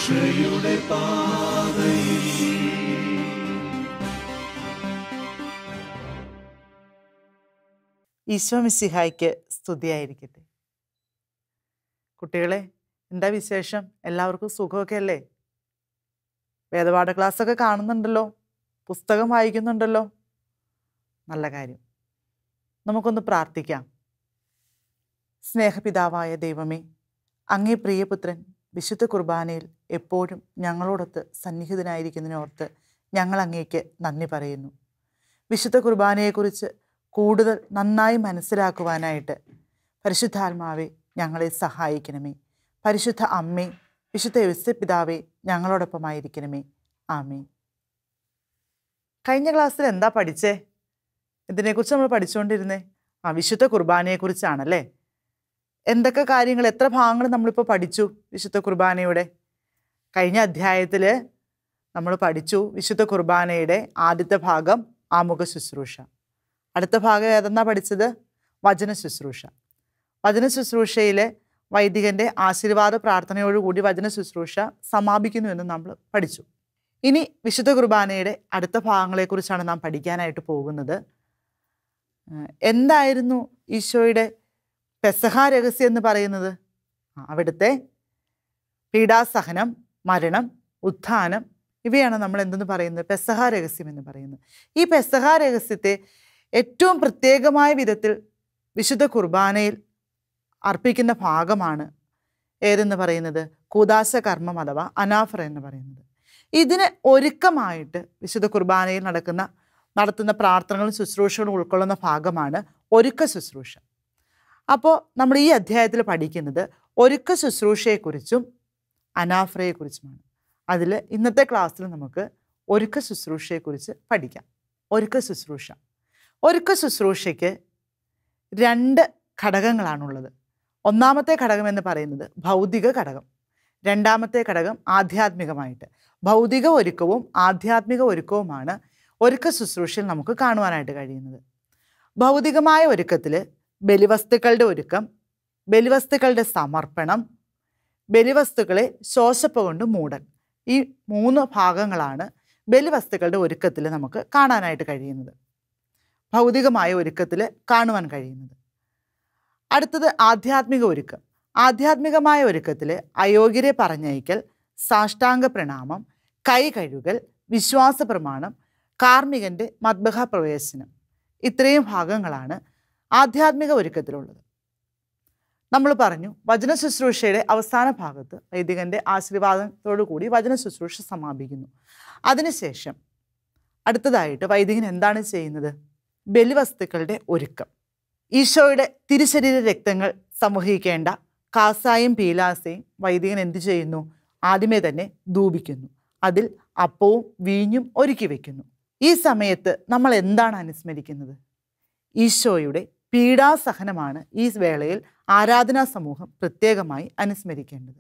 രക്ഷയുടെ പാതയിൽ ഈശോ മിശിഹായ്ക്ക് സ്തുതിയായിരിക്കട്ടെ കുട്ടികളെ എന്താ വിശേഷം എല്ലാവർക്കും സുഖമൊക്കെ അല്ലേ വേദപാഠ ക്ലാസ്സൊക്കെ കാണുന്നുണ്ടല്ലോ പുസ്തകം വായിക്കുന്നുണ്ടല്ലോ നല്ല കാര്യം നമുക്കൊന്ന് പ്രാർത്ഥിക്കാം സ്നേഹപിതാവായ ദൈവമേ അങ്ങേ പ്രിയപുത്രൻ വിശുദ്ധ കുർബാനയിൽ എപ്പോഴും ഞങ്ങളോടൊത്ത് സന്നിഹിതനായിരിക്കുന്നതിനോർത്ത് ഞങ്ങൾ അങ്ങേക്ക് നന്ദി പറയുന്നു വിശുദ്ധ കുർബാനയെക്കുറിച്ച് കൂടുതൽ നന്നായി മനസ്സിലാക്കുവാനായിട്ട് പരിശുദ്ധാത്മാവെ ഞങ്ങളെ സഹായിക്കണമേ പരിശുദ്ധ അമ്മേ വിശുദ്ധ യുസ്യ പിതാവേ ഞങ്ങളോടൊപ്പമായിരിക്കണമേ ആമേ കഴിഞ്ഞ ക്ലാസ്സിൽ എന്താ പഠിച്ചേ ഇതിനെക്കുറിച്ച് നമ്മൾ പഠിച്ചുകൊണ്ടിരുന്നേ ആ വിശുദ്ധ കുർബാനയെക്കുറിച്ചാണല്ലേ എന്തൊക്കെ കാര്യങ്ങൾ എത്ര ഭാഗങ്ങൾ നമ്മളിപ്പോൾ പഠിച്ചു വിശുദ്ധ കുർബാനയുടെ കഴിഞ്ഞ അധ്യായത്തിൽ നമ്മൾ പഠിച്ചു വിശുദ്ധ കുർബാനയുടെ ആദ്യത്തെ ഭാഗം ആമുഖ ശുശ്രൂഷ അടുത്ത ഭാഗം ഏതെന്നാ പഠിച്ചത് വചന ശുശ്രൂഷ വചന ശുശ്രൂഷയിലെ വൈദികന്റെ ആശീർവാദ പ്രാർത്ഥനയോടുകൂടി വചന ശുശ്രൂഷ സമാപിക്കുന്നു എന്ന് നമ്മൾ പഠിച്ചു ഇനി വിശുദ്ധ കുർബാനയുടെ അടുത്ത ഭാഗങ്ങളെക്കുറിച്ചാണ് നാം പഠിക്കാനായിട്ട് പോകുന്നത് ഏഹ് എന്തായിരുന്നു ഈശോയുടെ പെസഹ രഹസ്യം എന്ന് പറയുന്നത് ആ, അവിടുത്തെ പീഡാസഹനം മരണം ഉത്ഥാനം ഇവയാണ് നമ്മൾ എന്തെന്ന് പറയുന്നത് പെസഹ രഹസ്യം എന്ന് പറയുന്നത് ഈ പെസഹ രഹസ്യത്തെ ഏറ്റവും പ്രത്യേകമായ വിധത്തിൽ വിശുദ്ധ കുർബാനയിൽ അർപ്പിക്കുന്ന ഭാഗമാണ് ഏതെന്ന് പറയുന്നത് കൂദാശ കർമ്മം അഥവാ അനാഫർ എന്ന് പറയുന്നത് ഇതിന് ഒരുക്കമായിട്ട് വിശുദ്ധ കുർബാനയിൽ നടക്കുന്ന നടത്തുന്ന പ്രാർത്ഥനകളും ശുശ്രൂഷകളും ഉൾക്കൊള്ളുന്ന ഭാഗമാണ് ഒരുക്ക ശുശ്രൂഷ അപ്പോൾ നമ്മൾ ഈ അധ്യായത്തിൽ പഠിക്കുന്നത് ഒരുക്ക ശുശ്രൂഷയെക്കുറിച്ചും അനാഫ്രയെക്കുറിച്ചുമാണ് അതിൽ ഇന്നത്തെ ക്ലാസ്സിൽ നമുക്ക് ഒരുക്ക ശുശ്രൂഷയെക്കുറിച്ച് പഠിക്കാം ഒരുക്ക ശുശ്രൂഷ ഒരുക്ക ശുശ്രൂഷയ്ക്ക് രണ്ട് ഘടകങ്ങളാണുള്ളത് ഒന്നാമത്തെ ഘടകം എന്ന് പറയുന്നത് ഭൗതിക ഘടകം രണ്ടാമത്തെ ഘടകം ആധ്യാത്മികമായിട്ട് ഭൗതിക ഒരുക്കവും ആധ്യാത്മിക ഒരുക്കവുമാണ് ഒരുക്ക ശുശ്രൂഷയിൽ നമുക്ക് കാണുവാനായിട്ട് കഴിയുന്നത് ഭൗതികമായ ഒരുക്കത്തിൽ ബലിവസ്തുക്കളുടെ ഒരുക്കം ബലിവസ്തുക്കളുടെ സമർപ്പണം ബലിവസ്തുക്കളെ ശോശപ്പ കൊണ്ട് മൂടൽ ഈ മൂന്ന് ഭാഗങ്ങളാണ് ബലിവസ്തുക്കളുടെ ഒരുക്കത്തിൽ നമുക്ക് കാണാനായിട്ട് കഴിയുന്നത് ഭൗതികമായ ഒരുക്കത്തിൽ കാണുവാൻ കഴിയുന്നത് അടുത്തത് ആധ്യാത്മിക ഒരുക്കം ആധ്യാത്മികമായ ഒരുക്കത്തിൽ അയോഗ്യരെ പറഞ്ഞയക്കൽ സാഷ്ടാംഗ പ്രണാമം കൈ കഴുകൽ വിശ്വാസ പ്രമാണം കാർമികന്റെ മദ്ബഹ പ്രവേശനം ഇത്രയും ഭാഗങ്ങളാണ് ആധ്യാത്മിക ഒരുക്കത്തിലുള്ളത് നമ്മൾ പറഞ്ഞു വചന ശുശ്രൂഷയുടെ അവസാന ഭാഗത്ത് വൈദികന്റെ ആശീർവാദത്തോടു കൂടി വചന ശുശ്രൂഷ സമാപിക്കുന്നു അതിനുശേഷം അടുത്തതായിട്ട് വൈദികൻ എന്താണ് ചെയ്യുന്നത് ബലിവസ്തുക്കളുടെ ഒരുക്കം ഈശോയുടെ തിരുശരീര രക്തങ്ങൾ സമൂഹിക്കേണ്ട കാസായും പീലാസയും വൈദികൻ എന്തു ചെയ്യുന്നു ആദ്യമേ തന്നെ ധൂപിക്കുന്നു അതിൽ അപ്പവും വീഞ്ഞും ഒരുക്കി വെക്കുന്നു ഈ സമയത്ത് നമ്മൾ എന്താണ് അനുസ്മരിക്കുന്നത് ഈശോയുടെ പീഡാസഹനമാണ് ഈ വേളയിൽ ആരാധനാ സമൂഹം പ്രത്യേകമായി അനുസ്മരിക്കേണ്ടത്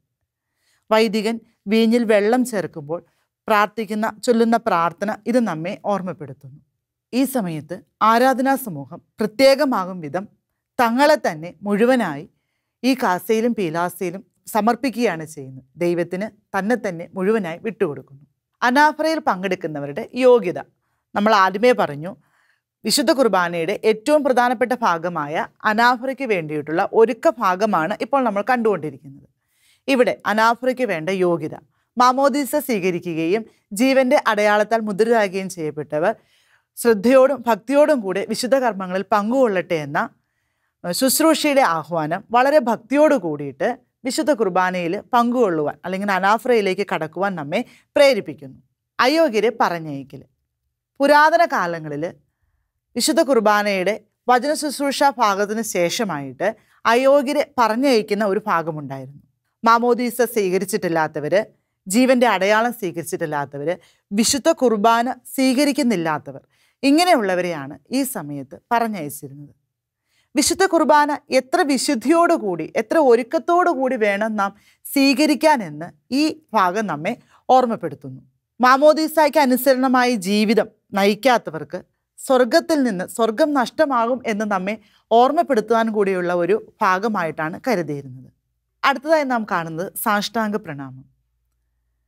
വൈദികൻ വീഞ്ഞിൽ വെള്ളം ചേർക്കുമ്പോൾ പ്രാർത്ഥിക്കുന്ന ചൊല്ലുന്ന പ്രാർത്ഥന ഇത് നമ്മെ ഓർമ്മപ്പെടുത്തുന്നു ഈ സമയത്ത് ആരാധനാ സമൂഹം പ്രത്യേകമാകും വിധം തങ്ങളെ തന്നെ മുഴുവനായി ഈ കാസയിലും പീലാസയിലും സമർപ്പിക്കുകയാണ് ചെയ്യുന്നത് ദൈവത്തിന് തന്നെ തന്നെ മുഴുവനായി വിട്ടുകൊടുക്കുന്നു അനാഫറയിൽ പങ്കെടുക്കുന്നവരുടെ യോഗ്യത നമ്മൾ ആദ്യമേ പറഞ്ഞു വിശുദ്ധ കുർബാനയുടെ ഏറ്റവും പ്രധാനപ്പെട്ട ഭാഗമായ അനാഫറയ്ക്ക് വേണ്ടിയിട്ടുള്ള ഒരുക്ക ഭാഗമാണ് ഇപ്പോൾ നമ്മൾ കണ്ടുകൊണ്ടിരിക്കുന്നത് ഇവിടെ അനാഫറയ്ക്ക് വേണ്ട യോഗ്യത മാമോദീസ സ്വീകരിക്കുകയും ജീവന്റെ അടയാളത്താൽ മുദ്രരാകുകയും ചെയ്യപ്പെട്ടവർ ശ്രദ്ധയോടും ഭക്തിയോടും കൂടെ വിശുദ്ധ കർമ്മങ്ങളിൽ പങ്കുകൊള്ളട്ടെ എന്ന ഏഹ്, ശുശ്രൂഷയുടെ ആഹ്വാനം വളരെ ഭക്തിയോട് കൂടിയിട്ട് വിശുദ്ധ കുർബാനയിൽ പങ്കുകൊള്ളുവാൻ അല്ലെങ്കിൽ അനാഫ്രയിലേക്ക് കടക്കുവാൻ നമ്മെ പ്രേരിപ്പിക്കുന്നു അയോഗ്യരെ പറഞ്ഞയക്കൽ പുരാതന കാലങ്ങളിൽ വിശുദ്ധ കുർബാനയുടെ വചന ശുശ്രൂഷ ഭാഗത്തിന് ശേഷമായിട്ട് അയോഗ്യരെ പറഞ്ഞയക്കുന്ന ഒരു ഭാഗമുണ്ടായിരുന്നു മാമോദീസ സ്വീകരിച്ചിട്ടില്ലാത്തവർ ജീവന്റെ അടയാളം സ്വീകരിച്ചിട്ടില്ലാത്തവർ വിശുദ്ധ കുർബാന സ്വീകരിക്കുന്നില്ലാത്തവർ ഇങ്ങനെയുള്ളവരെയാണ് ഈ സമയത്ത് പറഞ്ഞയച്ചിരുന്നത് വിശുദ്ധ കുർബാന എത്ര വിശുദ്ധിയോടുകൂടി എത്ര ഒരുക്കത്തോടു കൂടി വേണം നാം സ്വീകരിക്കാനെന്ന് ഈ ഭാഗം നമ്മെ ഓർമ്മപ്പെടുത്തുന്നു മാമോദീസായ്ക്ക് അനുസരണമായി ജീവിതം നയിക്കാത്തവർക്ക് സ്വർഗത്തിൽ നിന്ന് സ്വർഗം നഷ്ടമാകും എന്ന് നമ്മെ ഓർമ്മപ്പെടുത്തുവാൻ കൂടിയുള്ള ഒരു ഭാഗമായിട്ടാണ് കരുതിയിരുന്നത് അടുത്തതായി നാം കാണുന്നത് സാഷ്ടാംഗ പ്രണാമം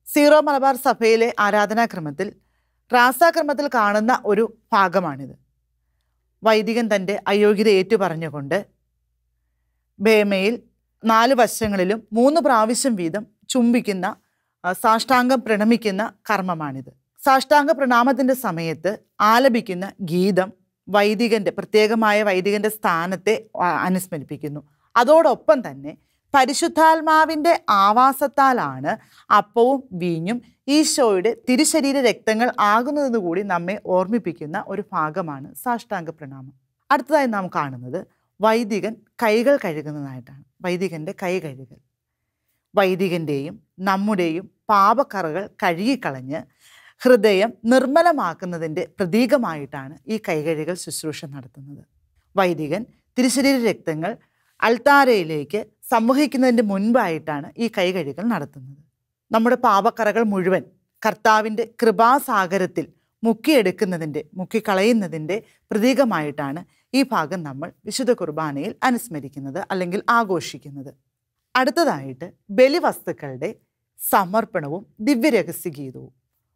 സീറോ മലബാർ സഭയിലെ ആരാധനാക്രമത്തിൽ റാസാക്രമത്തിൽ കാണുന്ന ഒരു ഭാഗമാണിത് വൈദികൻ തൻ്റെ അയോഗ്യത ഏറ്റുപറഞ്ഞുകൊണ്ട് ബേമയിൽ നാല് വശങ്ങളിലും മൂന്ന് പ്രാവശ്യം വീതം ചുംബിക്കുന്ന ആ, സാഷ്ടാംഗം പ്രണമിക്കുന്ന കർമ്മമാണിത് സാഷ്ടാംഗ പ്രണാമത്തിൻ്റെ സമയത്ത് ആലപിക്കുന്ന ഗീതം വൈദികൻ്റെ പ്രത്യേകമായ വൈദികൻ്റെ സ്ഥാനത്തെ ആ, അനുസ്മരിപ്പിക്കുന്നു അതോടൊപ്പം തന്നെ പരിശുദ്ധാത്മാവിൻ്റെ ആവാസത്താലാണ് അപ്പവും വീഞ്ഞും ഈശോയുടെ തിരുശരീര രക്തങ്ങൾ ആകുന്നതെന്ന് കൂടി നമ്മെ ഓർമ്മിപ്പിക്കുന്ന ഒരു ഭാഗമാണ് സാഷ്ടാംഗ പ്രണാമം അടുത്തതായി നാം കാണുന്നത് വൈദികൻ കൈകൾ കഴുകുന്നതായിട്ടാണ് വൈദികൻ്റെ കൈ കഴുകൽ വൈദികൻ്റെയും നമ്മുടെയും പാപക്കറകൾ കഴുകിക്കളഞ്ഞ് ഹൃദയം നിർമ്മലമാക്കുന്നതിൻ്റെ പ്രതീകമായിട്ടാണ് ഈ കൈകഴുകൽ ശുശ്രൂഷ നടത്തുന്നത് വൈദികൻ തിരുശരീര രക്തങ്ങൾ അൾത്താരയിലേക്ക് സംവഹിക്കുന്നതിൻ്റെ മുൻപായിട്ടാണ് ഈ കൈകഴുകൽ നടത്തുന്നത് നമ്മുടെ പാപക്കറകൾ മുഴുവൻ കർത്താവിൻ്റെ കൃപാസാഗരത്തിൽ മുക്കിയെടുക്കുന്നതിൻ്റെ മുക്കിക്കളയുന്നതിൻ്റെ പ്രതീകമായിട്ടാണ് ഈ ഭാഗം നമ്മൾ വിശുദ്ധ കുർബാനയിൽ അനുസ്മരിക്കുന്നത് അല്ലെങ്കിൽ ആഘോഷിക്കുന്നത് അടുത്തതായിട്ട് ബലിവസ്തുക്കളുടെ സമർപ്പണവും ദിവ്യരഹസ്യ ഗീതവും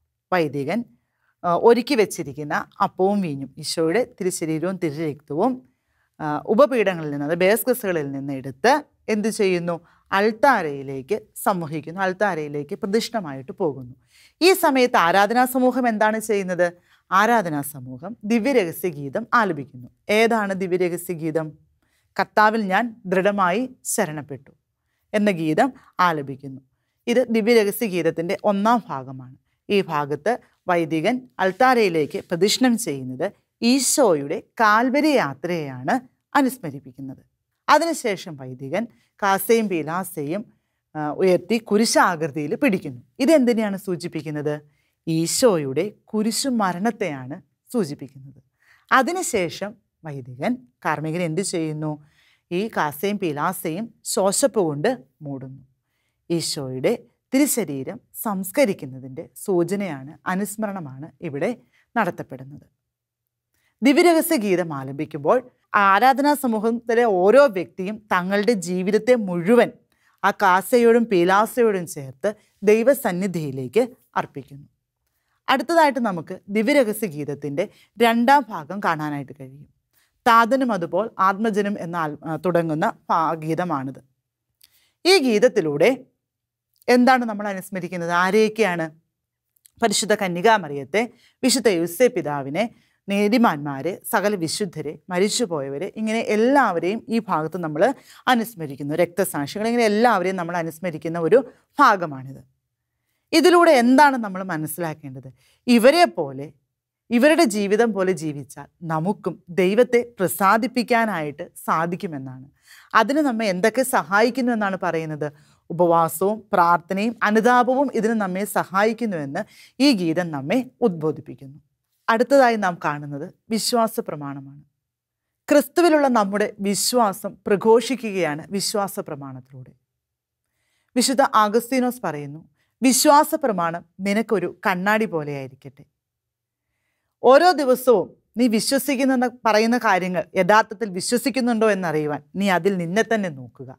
വൈദികൻ ആ, ഒരുക്കി വെച്ചിരിക്കുന്ന അപ്പവും വീഞ്ഞും ഈശോയുടെ തിരുശരീരവും തിരുരക്തവും ആ, ഉപപീഠങ്ങളിൽ നിന്ന് ബേസ്കസുകളിൽ നിന്ന് എടുത്ത് എന്ത് ചെയ്യുന്നു അൾത്താരയിലേക്ക് സംവഹിക്കുന്നു അൾത്താരയിലേക്ക് പ്രതിഷ്ഠമായിട്ട് പോകുന്നു ഈ സമയത്ത് ആരാധനാ സമൂഹം എന്താണ് ചെയ്യുന്നത് ആരാധനാ സമൂഹം ദിവ്യരഹസ്യ ഗീതം ആലപിക്കുന്നു ഏതാണ് ദിവ്യരഹസ്യ ഗീതം കർത്താവിൽ ഞാൻ ദൃഢമായി ശരണപ്പെട്ടു എന്ന ഗീതം ആലപിക്കുന്നു ഇത് ദിവ്യരഹസ്യ ഗീതത്തിൻ്റെ ഒന്നാം ഭാഗമാണ് ഈ ഭാഗത്ത് വൈദികൻ അൾത്താരയിലേക്ക് പ്രദക്ഷിണം ചെയ്യുന്നത് ഈശോയുടെ കാൽവരി യാത്രയെയാണ് അനുസ്മരിപ്പിക്കുന്നത് അതിനുശേഷം വൈദികൻ കാസയും പീലാസയും ആ, ഉയർത്തി കുരിശാകൃതിയിൽ പിടിക്കുന്നു ഇതെന്തിനെയാണ് സൂചിപ്പിക്കുന്നത് ഈശോയുടെ കുരിശു മരണത്തെയാണ് സൂചിപ്പിക്കുന്നത് അതിനുശേഷം വൈദികൻ കാർമ്മികൻ എന്ത് ചെയ്യുന്നു ഈ കാസയും പീലാസയും ശോശപ്പ് കൊണ്ട് മൂടുന്നു ഈശോയുടെ തിരുശരീരം സംസ്കരിക്കുന്നതിൻ്റെ സൂചനയാണ് അനുസ്മരണമാണ് ഇവിടെ നടത്തപ്പെടുന്നത് ദിവ്യരഹസ്യ ഗീതം ആലപിക്കുമ്പോൾ ആരാധനാ സമൂഹത്തിലെ ഓരോ വ്യക്തിയും തങ്ങളുടെ ജീവിതത്തെ മുഴുവൻ ആ കാസയോടും പീലാസയോടും ചേർത്ത് ദൈവസന്നിധിയിലേക്ക് അർപ്പിക്കുന്നു അടുത്തതായിട്ട് നമുക്ക് ദിവ്യരഹസ്യ ഗീതത്തിൻ്റെ രണ്ടാം ഭാഗം കാണാനായിട്ട് കഴിയും താതനും അതുപോൽ ആത്മജനം എന്ന ആൽ- ആ, തുടങ്ങുന്ന ഭാ- ഗീതമാണിത് ഈ ഗീതത്തിലൂടെ എന്താണ് നമ്മൾ അനുസ്മരിക്കുന്നത് ആരെയൊക്കെയാണ് പരിശുദ്ധ കന്യകാമറിയത്തെ വിശുദ്ധ യുസെ പിതാവിനെ നേതിമാന്മാരെ സകല വിശുദ്ധരെ മരിച്ചുപോയവരെ ഇങ്ങനെ എല്ലാവരെയും ഈ ഭാഗത്ത് നമ്മൾ അനുസ്മരിക്കുന്നു രക്തസാക്ഷികൾ ഇങ്ങനെ എല്ലാവരെയും നമ്മൾ അനുസ്മരിക്കുന്ന ഒരു ഭാഗമാണിത് ഇതിലൂടെ എന്താണ് നമ്മൾ മനസ്സിലാക്കേണ്ടത് ഇവരെ പോലെ ഇവരുടെ ജീവിതം പോലെ ജീവിച്ചാൽ നമുക്കും ദൈവത്തെ പ്രസാദിപ്പിക്കാനായിട്ട് സാധിക്കുമെന്നാണ് അതിന് നമ്മെ എന്തൊക്കെ സഹായിക്കുന്നു എന്നാണ് പറയുന്നത് ഉപവാസവും പ്രാർത്ഥനയും അനുതാപവും ഇതിന് നമ്മെ സഹായിക്കുന്നുവെന്ന് ഈ ഗീതം നമ്മെ ഉദ്ബോധിപ്പിക്കുന്നു അടുത്തതായി നാം കാണുന്നത് വിശ്വാസ പ്രമാണമാണ് ക്രിസ്തുവിലുള്ള നമ്മുടെ വിശ്വാസം പ്രഘോഷിക്കുകയാണ് വിശ്വാസ പ്രമാണത്തിലൂടെ വിശുദ്ധ ആഗസ്തീനോസ് പറയുന്നു വിശ്വാസ പ്രമാണം നിനക്കൊരു കണ്ണാടി പോലെയായിരിക്കട്ടെ ഓരോ ദിവസവും നീ വിശ്വസിക്കുന്ന പറയുന്ന കാര്യങ്ങൾ യഥാർത്ഥത്തിൽ വിശ്വസിക്കുന്നുണ്ടോ എന്നറിയുവാൻ നീ അതിൽ നിന്നെ തന്നെ നോക്കുക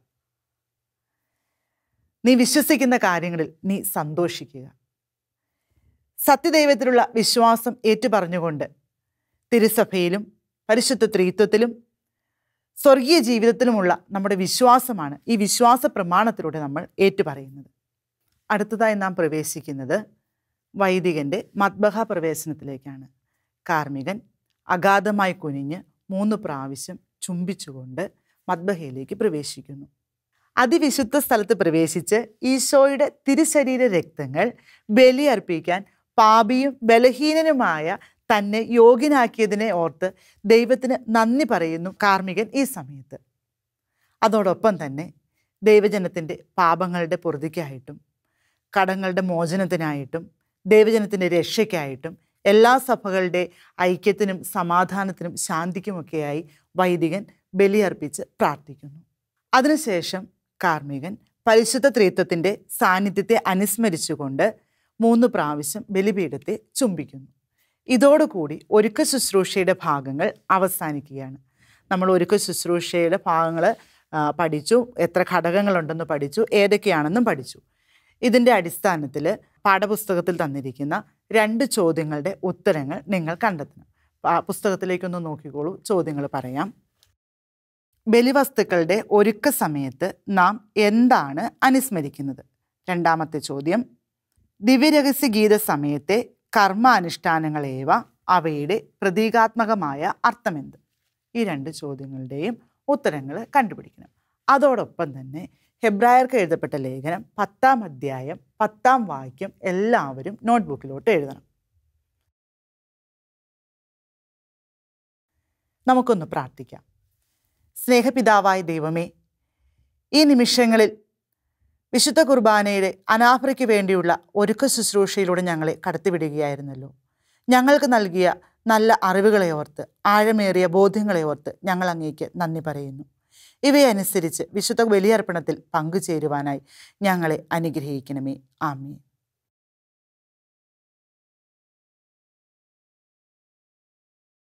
നീ വിശ്വസിക്കുന്ന കാര്യങ്ങളിൽ നീ സന്തോഷിക്കുക സത്യദൈവത്തിലുള്ള വിശ്വാസം ഏറ്റുപറഞ്ഞുകൊണ്ട് തിരുസഭയിലും പരിശുദ്ധ ത്രീത്വത്തിലും സ്വർഗീയ ജീവിതത്തിലുമുള്ള നമ്മുടെ വിശ്വാസമാണ് ഈ വിശ്വാസ പ്രമാണത്തിലൂടെ നമ്മൾ ഏറ്റുപറയുന്നത് അടുത്തതായി നാം പ്രവേശിക്കുന്നത് വൈദികൻ്റെ മത്ബഹ പ്രവേശനത്തിലേക്കാണ് കാർമികൻ അഗാധമായി കുനിഞ്ഞ് മൂന്ന് പ്രാവശ്യം ചുംബിച്ചുകൊണ്ട് മത്ബഹയിലേക്ക് പ്രവേശിക്കുന്നു അതിവിശുദ്ധ സ്ഥലത്ത് പ്രവേശിച്ച് ഈശോയുടെ തിരുശരീര രക്തങ്ങൾ ബലിയർപ്പിക്കാൻ പാപിയും ബലഹീനനുമായ തന്നെ യോഗ്യനാക്കിയതിനെ ഓർത്ത് ദൈവത്തിന് നന്ദി പറയുന്നു കാർമികൻ ഈ സമയത്ത് അതോടൊപ്പം തന്നെ ദൈവജനത്തിൻ്റെ പാപങ്ങളുടെ പൊറുതിക്കായിട്ടും കടങ്ങളുടെ മോചനത്തിനായിട്ടും ദൈവജനത്തിൻ്റെ രക്ഷയ്ക്കായിട്ടും എല്ലാ സഭകളുടെ ഐക്യത്തിനും സമാധാനത്തിനും ശാന്തിക്കുമൊക്കെയായി വൈദികൻ ബലിയർപ്പിച്ച് പ്രാർത്ഥിക്കുന്നു അതിനുശേഷം കാർമികൻ പരിശുദ്ധ ത്രീത്വത്തിൻ്റെ സാന്നിധ്യത്തെ അനുസ്മരിച്ചുകൊണ്ട് മൂന്ന് പ്രാവശ്യം ബലിപീഠത്തെ ചുംബിക്കുന്നു ഇതോടുകൂടി ഒരുക്ക ശുശ്രൂഷയുടെ ഭാഗങ്ങൾ അവസാനിക്കുകയാണ് നമ്മൾ ഒരുക്ക ശുശ്രൂഷയുടെ ഭാഗങ്ങൾ പഠിച്ചു എത്ര ഘടകങ്ങളുണ്ടെന്ന് പഠിച്ചു ഏതൊക്കെയാണെന്നും പഠിച്ചു ഇതിൻ്റെ അടിസ്ഥാനത്തിൽ പാഠപുസ്തകത്തിൽ തന്നിരിക്കുന്ന രണ്ട് ചോദ്യങ്ങളുടെ ഉത്തരങ്ങൾ നിങ്ങൾ കണ്ടെത്തണം പാ- പുസ്തകത്തിലേക്കൊന്ന് നോക്കിക്കോളൂ ചോദ്യങ്ങൾ പറയാം ബലിവസ്തുക്കളുടെ ഒരുക്ക സമയത്ത് നാം എന്താണ് അനുസ്മരിക്കുന്നത് രണ്ടാമത്തെ ചോദ്യം ദിവ്യരഹസ്യ ഗീത സമയത്തെ കർമാനുഷ്ഠാനങ്ങളേവ അവയുടെ പ്രതീകാത്മകമായ അർത്ഥമെന്ത് ഈ രണ്ട് ചോദ്യങ്ങളുടെയും ഉത്തരങ്ങൾ കണ്ടുപിടിക്കണം അതോടൊപ്പം തന്നെ ഹെബ്രായർക്ക് എഴുതപ്പെട്ട ലേഖനം പത്താം അധ്യായം പത്താം വാക്യം എല്ലാവരും നോട്ട്ബുക്കിലോട്ട് എഴുതണം നമുക്കൊന്ന് പ്രാർത്ഥിക്കാം സ്നേഹപിതാവായ ദൈവമേ ഈ നിമിഷങ്ങളിൽ വിശുദ്ധ കുർബാനയുടെ അനാഫ്രയ്ക്ക് വേണ്ടിയുള്ള ഒരുക്ക ശുശ്രൂഷയിലൂടെ ഞങ്ങളെ കടത്തിവിടുകയായിരുന്നല്ലോ ഞങ്ങൾക്ക് നൽകിയ നല്ല അറിവുകളെ ഓർത്ത് ആഴമേറിയ ബോധ്യങ്ങളെ ഓർത്ത് ഞങ്ങൾ അങ്ങേക്ക് നന്ദി പറയുന്നു ഇവയനുസരിച്ച് വിശുദ്ധ ബലിയർപ്പണത്തിൽ പങ്കുചേരുവാനായി ഞങ്ങളെ അനുഗ്രഹിക്കണമേ ആമേ